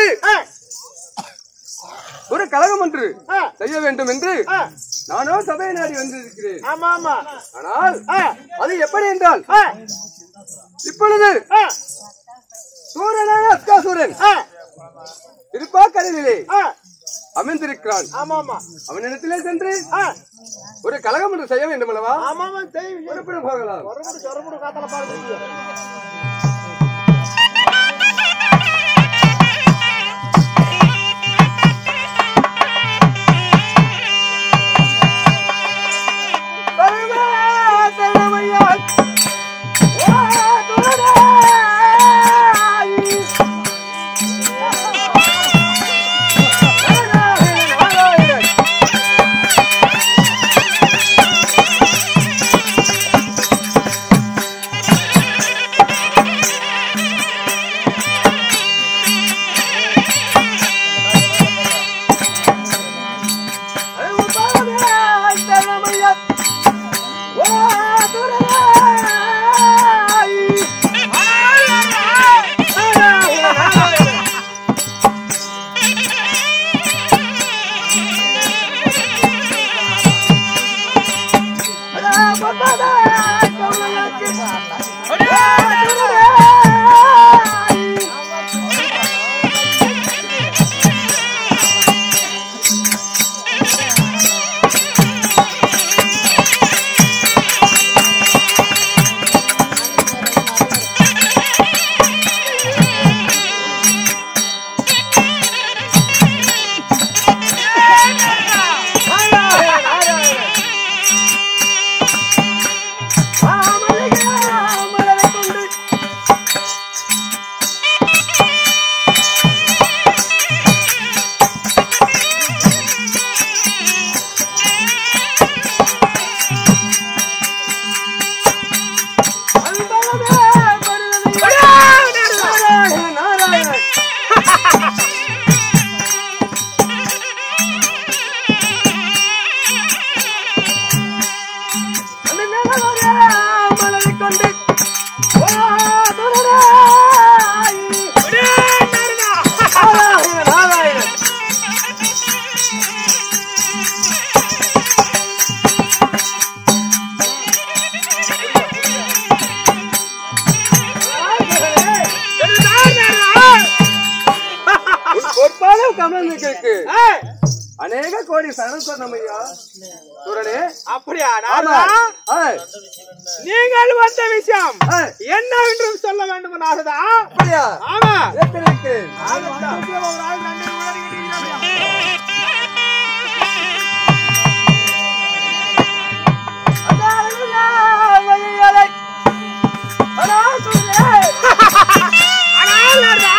இப்பொழுது ஆ, ஒரு கழகம் ஒன்று ஆ. செய்ய வேண்டும் என்று ஆ, நானோ சபையை நாடி வந்திருக்கிறேன் ஆமா ஆமா ஆனால் ஆ, அது எப்படி என்றால் ஆ, இப்பொழுது ஆ, சூரனான அஸ்காசூரன் ஆ, திருப்பாக்கடலிலே ஆ, அமைந்திருக்கிறான் ஆமா ஆமா அவனிடத்திலே சென்று ஆ, ஒரு கழகம் ஒன்று செய்ய வேண்டும் அல்லவா ஆமா ஆமா செய்வி புறப்பட போகலாம் சொரமுடு சொரமுடு காத்தால பாருங்க தலைவா, தலைமையா. ஓ, துணை. பொற்பான கமலனுக்கு அநேக கோடி சரணம் சொன்னோம் ஐயா சூரனே அப்படியா ஆமா நாரதா ஆ, நீங்கள் வந்த விஷயம் ஆ, என்னவென்றும் சொல்ல வேண்டும் நாரதா அப்படியா ஆமா ஏற்றிருக்கிறேன். ஒரு ஆள் ரெண்டு முன்னாடி கட்டிக்கிறாங்க. ஆனால் நாரதா,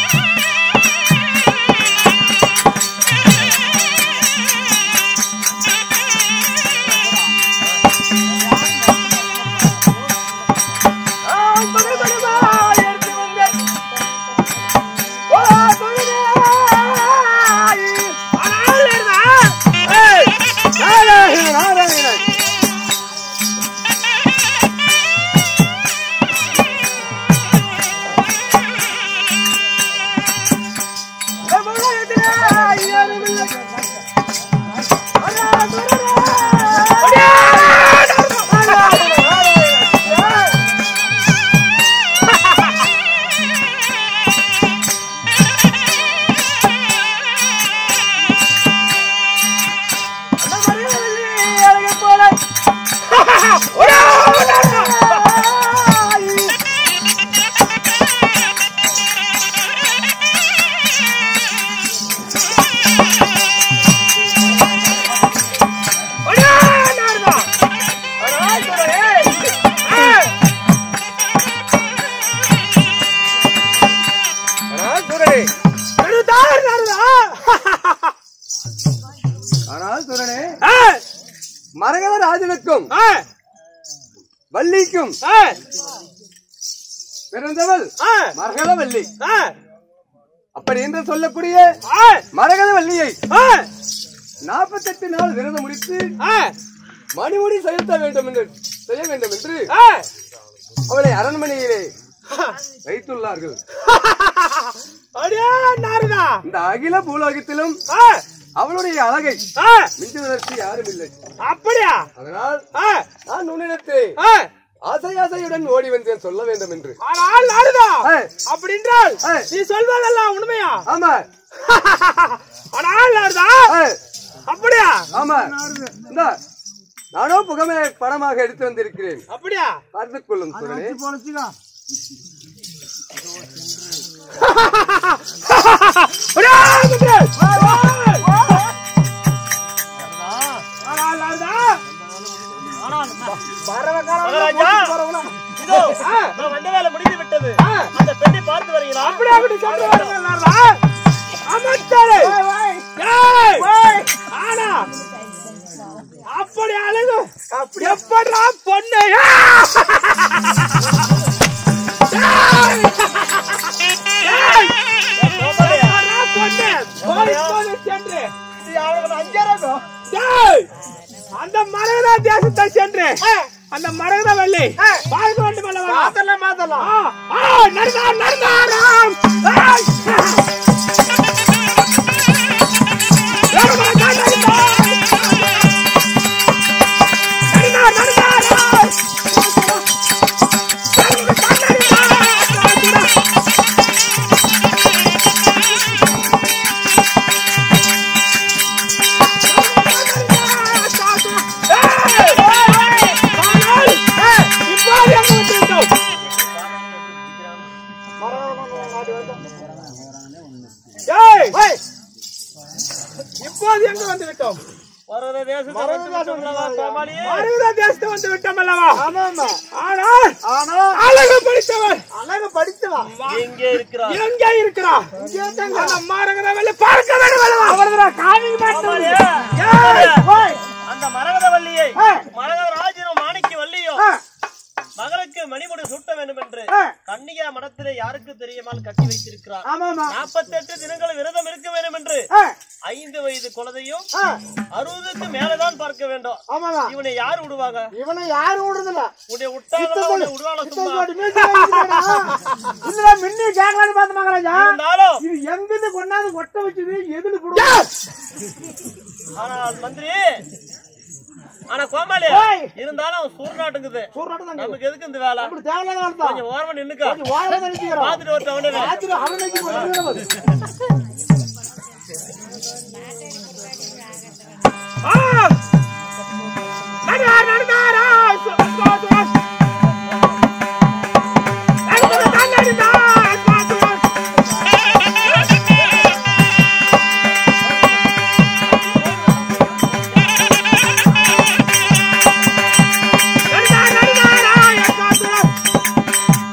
ஆனால் நாரதா, ஏய், நாராயண, நாராயண. ஆனால் சூரனே, ஆனால் சூரனே மரகத ராஜனுக்கும் வள்ளிக்கும் பிறந்தவள் மரகத வள்ளி அப்படி என்று சொல்லக்கூடிய மரகத வள்ளியை நாற்பத்தெட்டு நாள் விரதம் முடித்து மணிமுடி செலுத்த வேண்டும் என்று செய்ய வேண்டும் என்று அவளை அரண்மனையிலே வைத்துள்ளார்கள் அடியே நாரதா இந்த அகில பூலோகத்திலும் ஆ, அவளுடைய அழகை ஆ, மிஞ்சுவதற்கு யாரும் இல்லை அப்படியா அதனால் ஆ, நான் உன்னிடத்தை ஆ, ஆசை ஆசையுடன் ஓடி வந்தேன் சொல்ல வேண்டும் என்று ஆனால் நாரதா ஆ, அப்படின்றால் ஆ. நீ சொல்வதெல்லாம் உண்மையா ஆமா ஆனால் நாரதா ஆ, அப்படியா ஆமா இந்தா, நானோ புகமை படமாக எடுத்து வந்திருக்கிறேன் அப்படியா பார்த்துக் கொள்ளும் சுரனே அடியே, குதிரை. ஆனால் நாரதா மகாராஜா இதோ நான் வந்த வேலை முடிந்து விட்டது அந்த பெண்ணை பார்த்து வருகிறா அப்படியே அப்படி சொல்ல வாருங்கள் நாரதா அமைச்சரே ஏய், ஆனா அப்படி அழகு அப்படி எப்படா பொண்ணு ஆ! ஏய்! எப்படா பொண்ணு? போய் போது சென்று. ஏய்! அந்த மரகத தேசத்தை சென்று அந்த மரகத வள்ளி பார்க்க வேண்டும் அல்லவா மாத்தலாம் மாத்தலாம் நடந்தா நடந்தாராம் ஏய்! நடந்தா, நடந்தா. நடந்தா, நடந்தாராம். இப்போது எங்க வந்து விட்டோம் மரத தேசத்தை வந்து விட்டோம்லவா, கோமாளியே? மருத தேசத்தை வந்து விட்டோம் அல்லவா ஆனால் அழகு படித்தவன் அழகு படித்தவன் எங்கே இருக்கிறார் எங்கே இருக்கிறா அந்த மாரகத வெளி பார்க்க வேண்டும் அல்லவா அவர்தான் காமிக்க கோமாளியே, ஏய், ஓய். அந்த மரகத வள்ளியை ஆ. மரகத ராஜனும் மாணிக்க வள்ளியும் ஆ. மகளுக்கு மணிமுடி சூட்ட வேண்டும் என்று ஆ. கன்னிகா மடத்திலே யாருக்கு தெரியாமல் கட்டி வைத்திருக்கிறார் ஆமாமா நாற்பத்தெட்டு தினங்கள் விரதம் இருக்க வேண்டும் என்று ஆ, ஐந்து வயது குழந்தையும் ஆ, அறுபதுக்கு மேலதான் பார்க்க வேண்டும் ஆமாமா இவனை யார் விடுவாங்க இவனை யாரும் விடுறதில்ல உன்னை விட்டாங்களா உன்னை விடுவாங்களா சும்மா இதுல மின்னி கேட்கலான்னு பார்த்து மகாராஜா இருந்தாலும் இது எங்கிருந்து கொண்டாந்து ஒட்ட வச்சது எதுல கொடுக்கும் ஆனால் மந்திரி ஆனா கோமாளி ஏய். இருந்தாலும் அவன் சூர்நாட்டுங்குது சூறாட்டம் தான் நமக்கு எதுக்கு இந்த வேலை அப்படி தேவையில்லாத வேலை தான் கொஞ்சம் ஓரமா நின்னுக்கா கொஞ்சம் வாழை தான் நிறுத்திக்கிறோம் பாத்துட்டு வரட்டும் அவனே ராத்திரி அவனுக்கு ஒரு வேலை வருது. ஆ! நடா, நடந்தாரா, சு- சு- சு- நடந்தா, நடந்தா, சு- சு- நடந்தா, நடந்தாரா, சு- சு-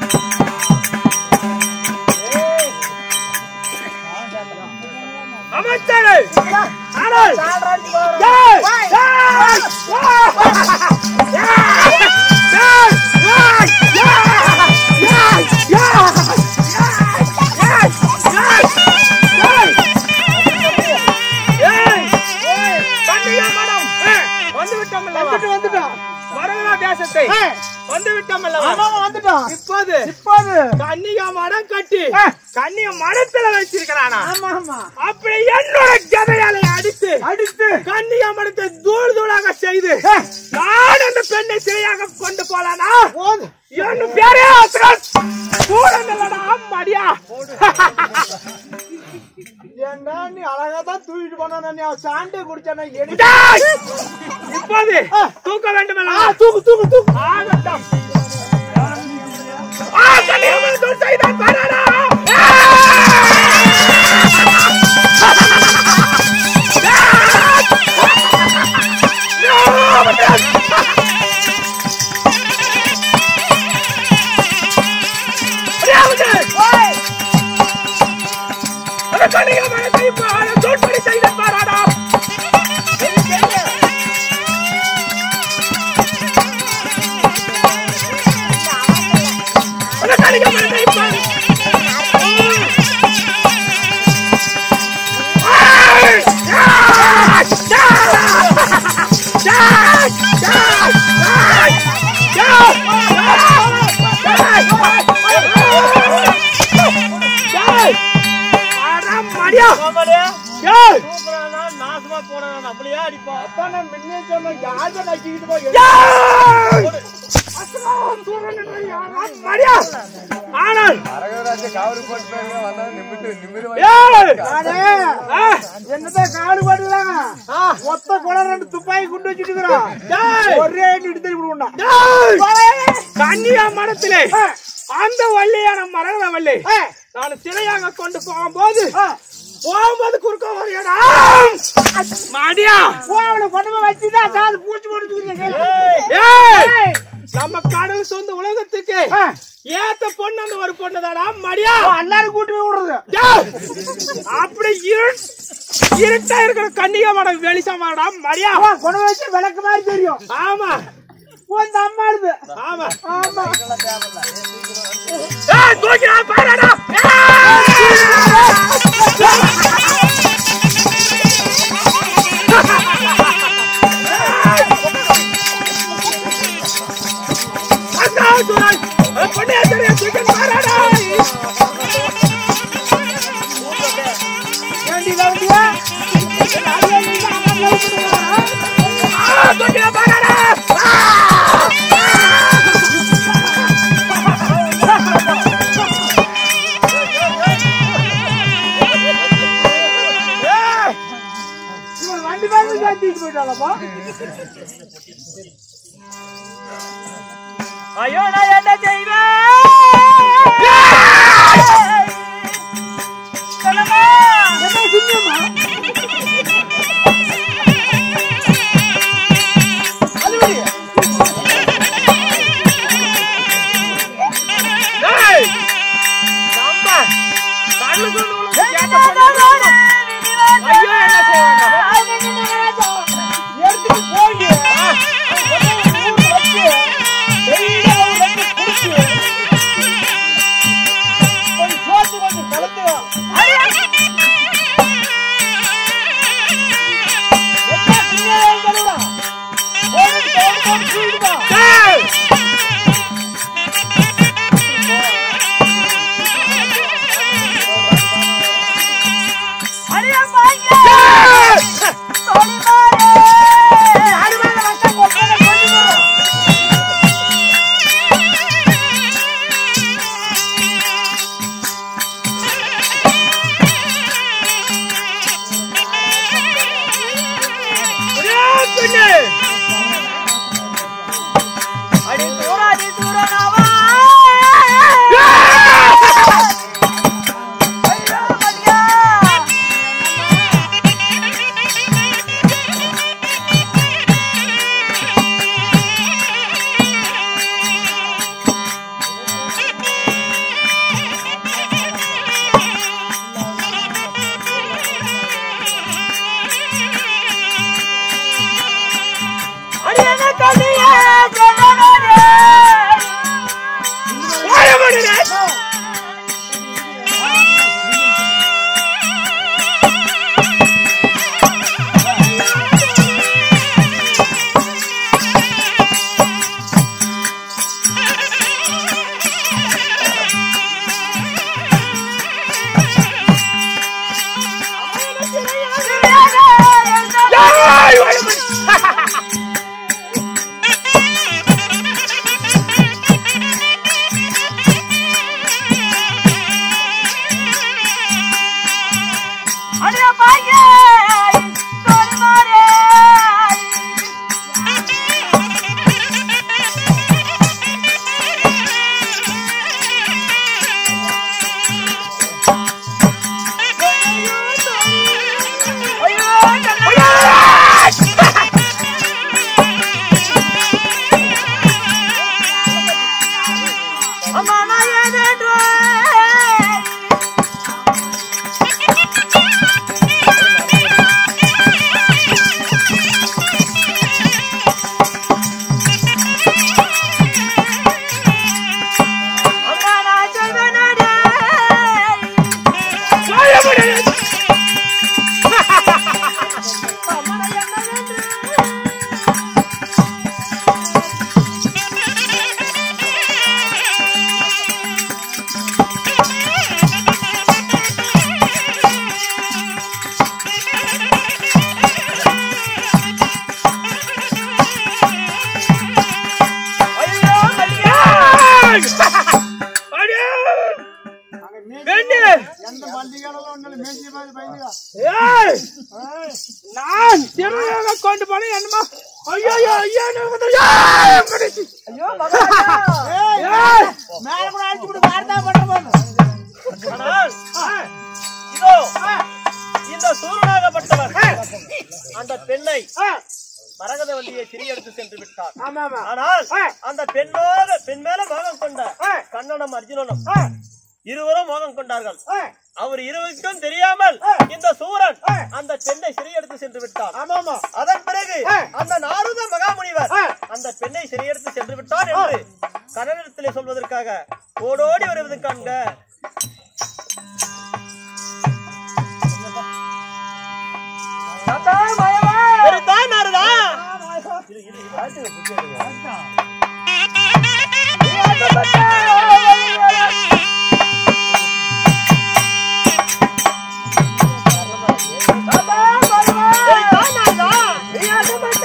அமைச்சரே ஆனால் ஏய்! ஏய்! தேசத்தை வந்து விட்டோம் வந்துட்டோம் இப்போது இப்போது கன்னிகா மடம் கட்டி கன்னிகா மடத்துல வச்சிருக்கிறானா அப்படி என்னோட ஜதையாலை அடித்து அடித்து கன்னிகா மடத்தை தூள் தூளாக செய்து நான் அந்த பெண்ணை சிறையாக கொண்டு போலானா என் பேரே அசுரன் சூழலடா அம்மாடியா ஏண்டா நீ அழகா தான் தூக்கிட்டு போனா நீ அவன் சாண்டே குடிச்சானா எடி டேய்! இப்போது தூக்க வேண்டும் தூக்கு தூக்கு தூக்கு ஆகட்டும் ஆ, கன்னிகா மடத்தை செய்தான் பாராடா கன்னிகா மடத்தை தோற்படி செய்தான் பாராடா அந்த கன்னிகா மடத்தை பாரு மடியா கோமாளி, ஏய் தூக்குறானா, நாசமா போனா நம்மளையே அடிப்பா அதான் நான் முன்னே சொன்னேன் யாரை நக்கிக்கிட்டு போய் ஏய்! மடியா ஆனால் மரகதராஜ காவடி போட்டு போயிருங்க வந்தா நிமிட்டு நிமிரு ஏய் நானே ஆ, என்னதான் காடு பாடலாம் ஆ, மொத்த குளம் ரெண்டு துப்பாக்கி குண்டு வச்சுட்டு இருக்கிறான் ஏய்! ஒரே எடுத்து விடுவான் ஏய்! கன்னியா மடத்திலே அந்த வள்ளியான மரகத வள்ளி நான் சிலையாக கொண்டு போகும்போது போகும்போது குறுக்க வரையடா மாடியா அவனை கொண்டு போய் வச்சுதான் சாது பூச்சி போட்டு ஏய் நம்ம கடவுள் சொந்த உலகத்துக்கு ஏத்த பொண்ணு அந்த ஒரு பொண்ணுதாடா மடியா எல்லாரும் கூட்டி போய் விடுறது ஏய்! அப்படி இரு- இருட்டா இருக்கிற கன்னிகா மடம் வெளிச்சமாடா மடியா அவன் கொண்டு போய் வச்சு விளக்கு மாதிரி தெரியும் ஆமா உன் அம்மாடுது ஆமா ஆமா ஏய் தூக்கிடா பாருடா அண்ணா துரை பொண்ணே தெரியும் தூக்கி பாருடா ஏண்டி கவுண்டியா தூக்கிடா பாருடா இவன் வண்டி மாதிரி சாத்திட்டு போயிட்டாலப்பா ஐயோ நான் என்ன செய்வேன் சொல்லுமா என்ன சின்னம்மா ஏய் நம்ம கடலுக்கு வந்து உனக்கு கேட்ட பொண்ணு ஐயோ என்ன செய்வாங்க எடுத்துட்டு போய் ஊர் வச்சு டெய்லி அவர் வந்து குடிச்சு கொஞ்சம் சோத்து கொஞ்சம் கலந்து என்ன சின்ன கழுவா போயிட்டு போயிட்டு போயிட்டு ஏய் பொண்ணு அடி தூராடி தூரனாவா ஐயோ மதியா அடி என்ன கண்ணியே ஜனனே வாய மூடுடா. ஏய், வாய மூடு. அடியா பாய்யே தோடி மாறே ஐயோ அம்மா நான் ஏதேன்றேன் ஏய் நான் திருவிழாவை கொண்டு போனேன் என்னமா ஐயோ ஐயோ ஐயோ எனக்கு வந்து- ஏய், முடிச்சு. ஏய், மேல கூட அடிச்சு விட்டு வார்த்தா பண்ற ஆனால் இதோ இந்த சூரனாகப்பட்டவர் அந்த பெண்ணை மரகதவல்லியை திரியெடுத்து சென்று விட்டார் ஆமா ஆமா ஆனால் அந்த பெண்ணோட பெண் மேல மோகம் கொண்ட கண்ணனும் அர்ஜுனனும் இருவரும் மோகம் கொண்டார்கள் அவர் இருவருக்கும் தெரியாமல் இந்த சூரன் அந்த பெண்ணை சிறையெடுத்து சென்று விட்டார் ஆமா அதன் பிறகு அந்த நாரத மகாமுனிவர் அந்த பெண்ணை சிறையெடுத்து சென்று விட்டார் என்று கண்ணனிடத்திலே சொல்வதற்காக ஓடோடி வருவது காண்க தாத்தா மயவா சரிதா நாரதா சரிதா நாரதா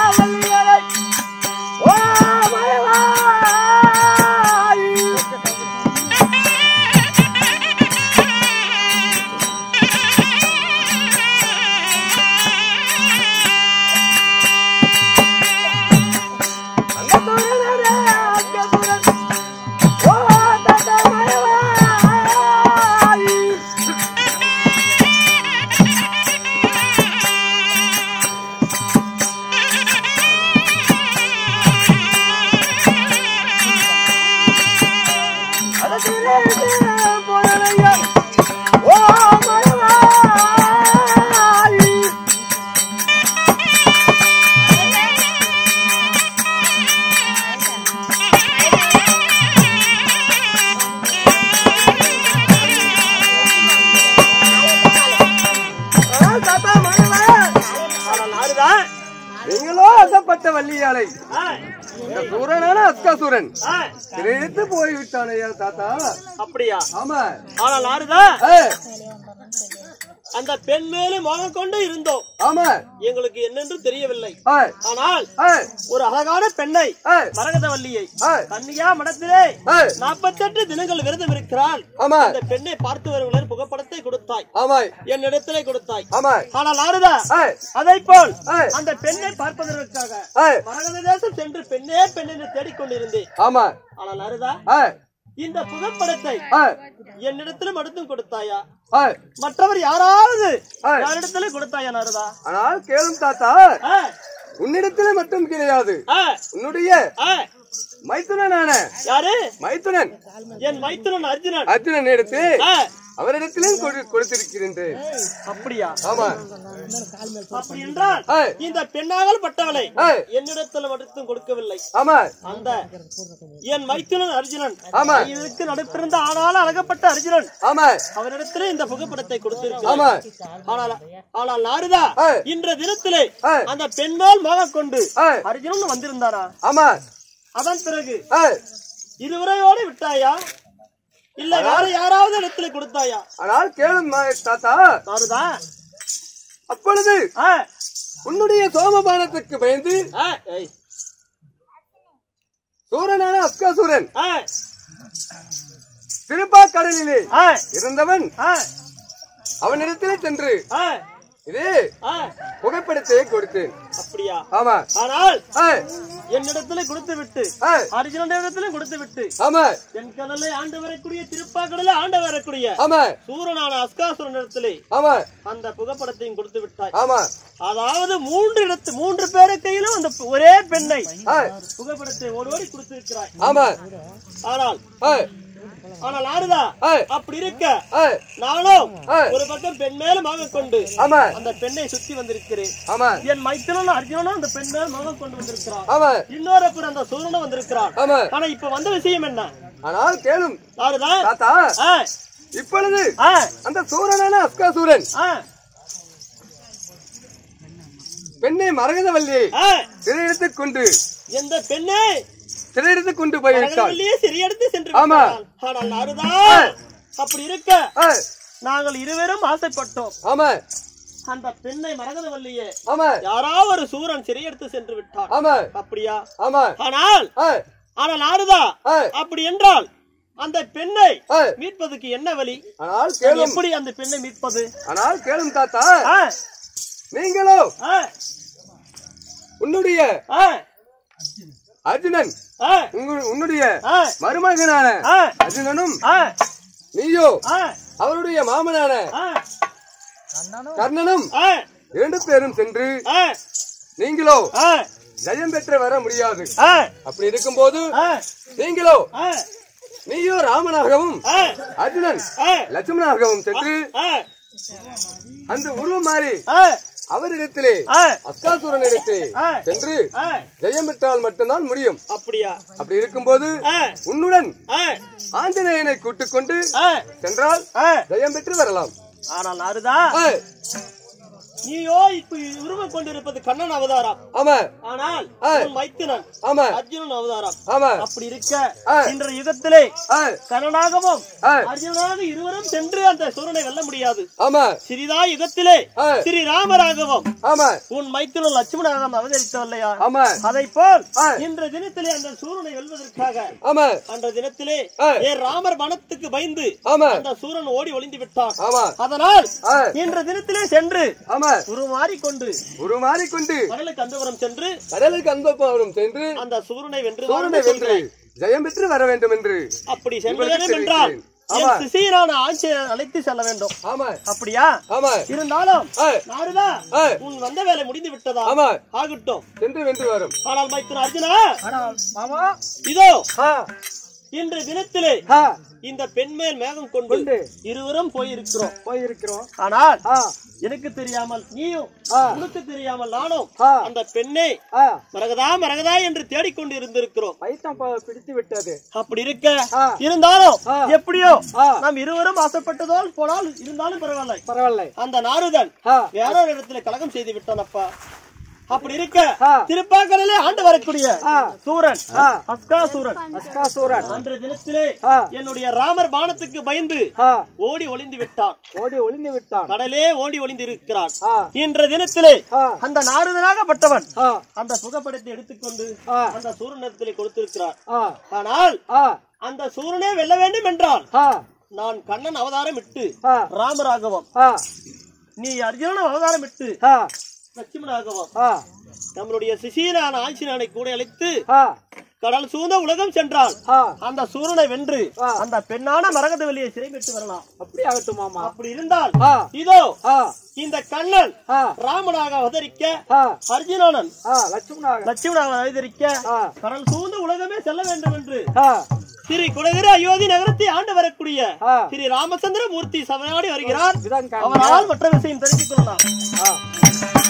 நாரதா நீங்களோ அசப்பட்ட வள்ளியாலை இந்த சூரனான அஸ்காசூரன் சிறையிட்டு போய்விட்டானையா தாத்தா அப்படியா ஆமா ஆனால் நாரதா ஏய், அந்த பெண் மேலே மோகம் கொண்டு இருந்தோம் ஆமா எங்களுக்கு என்னென்று தெரியவில்லை ஏய், ஆனால் ஏய், ஒரு அழகான பெண்ணை ஏய், மரகதவல்லியை ஏய், கன்னியா மடத்திலே ஏய், நாற்பத்தெட்டு தினங்கள் விரதம் இருக்கிறாள் ஆமா அந்த பெண்ணை பார்த்து வருவனர் புகைப்படத்தை கொடுத்தாய் ஆமா என்னிடத்திலே கொடுத்தாய் ஆமா ஆனால் நாரதா ஏய், அதை போல் ஏய், அந்த பெண்ணை பார்ப்பதற்காக ஏய், மரகத தேசம் சென்று பெண்ணே பெண் என்று தேடிக்கொண்டிருந்தேன் ஆமா ஆனால் நாரதா ஏய், இந்த புகைப்படத்தை ஏய், என்னிடத்திலும் அடுத்தும் கொடுத்தாயா ஏய், மற்றவர் யாராவது ஏய். யாரிடத்திலே கொடுத்தாயா நாரதா ஆனால் கேளும் தாத்தா ஆ, உன்னிடத்துல மட்டும் கிடையாது ஆ, உன்னுடைய ஆ. மைத்துனனான யாரு மைத்துனன் என் மைத்துனன் அர்ஜுனன் அர்ஜுனன் எடுத்து ஆ, அவரிடத்திலும் கொடு- கொடுத்திருக்கின்றேன் அப்படியா ஆமா அப்படி என்றால் ஏய், இந்த பெண்ணாகல் பட்டவளை ஏய், என்னிடத்தில் மட்டும் கொடுக்கவில்லை ஆமா அந்த என் மைத்துனன் அர்ஜுனன் ஆமா இதற்கு நடுப்பிருந்த ஆனாலும் அழகப்பட்ட அர்ஜுனன் ஆமா அவனிடத்திலே இந்த புகைப்படத்தை கொடுத்திருக்கிறான் ஆமா ஆனால் ஆனால் நாரதா ஏய். இன்ற தினத்திலே ஏய். அந்த பெண்மால் மோகம் கொண்டு ஏய், அர்ஜுனன் வந்திருந்தாரா ஆமா அதன் பிறகு ஏய், இருவரையோடு விட்டாயா இல்ல வேற யாராவது இடத்துல கொடுத்தாயா ஆனால் கேளும் மா- தாத்தா நாரதா அப்பொழுது ஆ, உன்னுடைய சோமபானத்துக்கு பயந்து ஆ, ஏய், சூரனான அஸ்காசூரன் ஆ, திருப்பாக்கடலிலே ஆ, இருந்தவன் ஆ, அவனிடத்திலே சென்று ஆ, இது ஆ, புகைப்படத்தை கொடுத்தேன் அப்படியா ஆமா ஆனால் ஏய், என்னிடத்துல கொடுத்து விட்டு ஏய், அர்ஜுனன் இடத்திலும் கொடுத்து விட்டு ஆமா என் கடலை ஆண்டு வரக்கூடிய திருப்பாக்கடலை ஆண்டு வரக்கூடிய ஆமா சூரனான அஸ்காசுரன் இடத்திலே ஆமா அந்த புகைப்படத்தையும் கொடுத்து விட்டாய் ஆமா அதாவது மூன்று இடத்து மூன்று பேரு கையிலும் அந்த ஒரே பெண்ணை ஏய், புகைப்படத்தை ஓடோடி கொடுத்திருக்கிறாய் ஆமா ஆனால் ஏய், ஆனால் ஆறுதா ஏய், அப்படி இருக்க ஏய், நானும் ஏய். ஒரு பக்கம் பெண் மேல மகன் கொண்டு ஆமா அந்த பெண்ணை சுத்தி வந்திருக்கிறேன் ஆமா என் மைத்தனும் அர்ஜுனனும் அந்த பெண் மேல் மகன் கொண்டு வந்திருக்கிறான் ஆமா இன்னொரு அப்புறம் அந்த சூரனும் வந்திருக்கிறான் ஆமா ஆனா இப்ப வந்த விஷயம் என்ன ஆனால் கேளும் ஆறுதா தாத்தா ஆ, இப்பொழுது ஆ, அந்த சூரனான அஸ்காசூரன் ஆ, பெண்ணை மரகதவல்லியை ஆ. சிறையெடுத்துக் கொண்டு எந்த பெண்ணை சிறையெடுத்துக் கொண்டு போயிருக்காள் கடலிலேயே சிறையெடுத்து சென்று ஆமா. விட்டாள். ஆனால் ஆறுதா அப்படி இருக்க ஏய், நாங்கள் இருவரும் ஆசைப்பட்டோம் ஆமா அந்த பெண்ணை மரகதவல்லியே ஆமா யாராவது ஒரு சூரன் சிறையெடுத்து சென்று விட்டான் ஆமா அப்படியா ஆமா ஆனால் ஏய், ஆனால் ஆறுதா ஏய், அப்படி என்றால் அந்த பெண்ணை ஆ. மீட்பதற்கு என்ன வழி ஆனால் கேளும் எப்படி அந்த பெண்ணை மீட்பது ஆனால் கேளும் தாத்தா ஆ, நீங்களோ ஆ, உன்னுடைய ஆ, அர்ஜுனன் ஆ, உங்க- உன்னுடைய ஆ, மருமகனான ஆ, அர்ஜுனனும் ஆ, நீயோ ஆ, அவருடைய மாமனான ஆ, கர்ணனும் ஆ, இரண்டு பேரும் சென்று ஆ, நீங்களோ ஆ, ஜெயம் பெற்று வர முடியாது ஆ, அப்படி இருக்கும்போது ஆ, நீங்களோ ஆ, நீயோ ராமனாகவும் ஆ, அர்ஜுனன் ஆ, லட்சுமணாகவும் சென்று ஆ, அந்த உருவம் மாறி ஆ, அவரிடத்திலே ஆ, அஸ்காசுரன் இடத்திலே ஆ. சென்று ஆ, ஜெயம் பெற்றால் மட்டும்தான் முடியும் அப்படியா அப்படி இருக்கும்போது ஆ, உன்னுடன் ஆ, ஆஞ்சநேயனை கூட்டிக் கொண்டு ஆ, சென்றால் ஆ. ஜெயம் பெற்று வரலாம் ஆனால் நாருதா ஆ, நீயோ இப்ப உருவம் கொண்டிருப்பது கண்ணன் அவதாரம் ஆமா ஆனால் ஆ. உன் மைத்துனன் ஆமா அர்ஜுனன் அவதாரம் ஆமா அப்படி இருக்க ஆ. இன்றைய யுகத்திலே ஆ, கண்ணனாகவும் ஆ, அர்ஜுனாக இருவரும் சென்று அந்த சூரனை வெல்ல முடியாது ஆமா சிறிதா யுகத்திலே ஆ. ஸ்ரீ ராமராகவும் ஆமா உன் மைத்துனன் லட்சுமணாகவும் அவதரித்தவில்லையா ஆமா அதை போல் ஆ. இன்ற தினத்திலே அந்த சூரனை வெல்வதற்காக ஆமா அன்ற தினத்திலே ஆ. ஏ ராமர் வனத்துக்கு பயந்து ஆமா அந்த சூரன் ஓடி ஒளிந்து விட்டான் ஆமா அதனால் ஆ, இன்ற தினத்திலே சென்று ஆமா உருமாறிக்கொண்டு உருமாறிக்கொண்டு கடலுக்கு அந்தபுரம் சென்று கடலுக்கு அன்பப்பாவரும் சென்று அந்த சூரனை வென்று சூரனை வாருங்கள் வென்று சொல்கிறேன். ஜெயம் பெற்று வர வேண்டும் என்று அப்படி செல்ல உங்களுக்கு வேண்டும் என்றால் தெரிவிக்கிறேன். ஆமா. என் சிசையனான ஆட்சியை அழைத்து செல்ல வேண்டும் ஆமா அப்படியா ஆமா இருந்தாலும் ஆ, நாருதா ஆ. உன் வந்த வேலை முடிந்து விட்டதா ஆமா ஆகட்டும் சென்று வென்று வரும் ஆனால் மைத்துன அர்ஜுனா மாமா இதோ ஆ, இன்று தினத்திலே ஆ, இந்த பெண்மேல் மேகம் கொண்டு இருவரும் போயிருக்கிறோம் போயிருக்கிறோம் ஆனால் ஆ, எனக்கு தெரியாமல் நீயும் ஆ. உனக்கு தெரியாமல் நானும் ஆ. அந்த பெண்ணை ஆ, மரகதா மரகதா என்று தேடிக்கொண்டு இருந்திருக்கிறோம் பைத்தம் ப- பிடித்து விட்டது அப்படி இருக்க ஆ. இருந்தாலும் ஆ. எப்படியோ ஆ. நாம் இருவரும் ஆசைப்பட்டதால் போனால் இருந்தாலும் பரவாயில்லை பரவாயில்ல அந்த நாருதன் ஆ. வேறொரு இடத்துல கலகம் செய்து விட்டான் அப்பா அப்படி இருக்க ஆ. திருப்பாக்கடலே ஆண்டு வரக்கூடிய ஆ. சூரன் ஆ. அஸ்கா சூரன் அஸ்காசூரன் அன்ற தினத்திலே ஆ. என்னுடைய ராமர் பானத்துக்கு பயந்து ஆ, ஓடி ஒளிந்து விட்டான் ஓடி ஒளிந்து விட்டான் கடலே ஓடி ஒளிந்து இருக்கிறான் ஆ, இன்ற தினத்திலே ஆ. அந்த நாரதனாகப்பட்டவன் ஆ, அந்த புகைப்படத்தை எடுத்துக்கொண்டு ஆ. அந்த சூரனிடத்திலே கொடுத்திருக்கிறார் ஆ, ஆனால் ஆ, அந்த சூரனே வெல்ல வேண்டும் என்றால் ஆ, நான் கண்ணன் அவதாரம் இட்டு ஆ, ராமராகவும் ஆ, நீ அர்ஜுனன் அவதாரம் இட்டு ஆ, லட்சுமணாகவும் ஆ, நம்மளுடைய சிசீரான ஆட்சியனை கூட அழைத்து ஆ, கடல் சூழ்ந்த உலகம் சென்றால் ஆ, அந்த சூரனை வென்று ஆ. அந்த பெண்ணான மரகத வெளியை சிறை பெற்று வரலாம் அப்படி ஆகட்டும் மாமா அப்படி இருந்தால் ஆ. இதோ ஆ, இந்த கண்ணன் ஆ, ராமனாக அவதரிக்க ஆ, அர்ஜுனன் ஆ, லட்சுமணாக லட்சுமணாக அவதரிக்க ஆ, கடல் சூழ்ந்த உலகமே செல்ல வேண்டும் என்று ஆ, ஸ்ரீ குலகிர அயோத்தி நகரத்தை ஆண்டு வரக்கூடிய ஆ. ஸ்ரீ ராமச்சந்திர மூர்த்தி சமையாடி வருகிறார் இதுதான் காரணம். அவரால் மற்ற விஷயம் தெரிவித்துக் கொள்ளலாம் ஆ.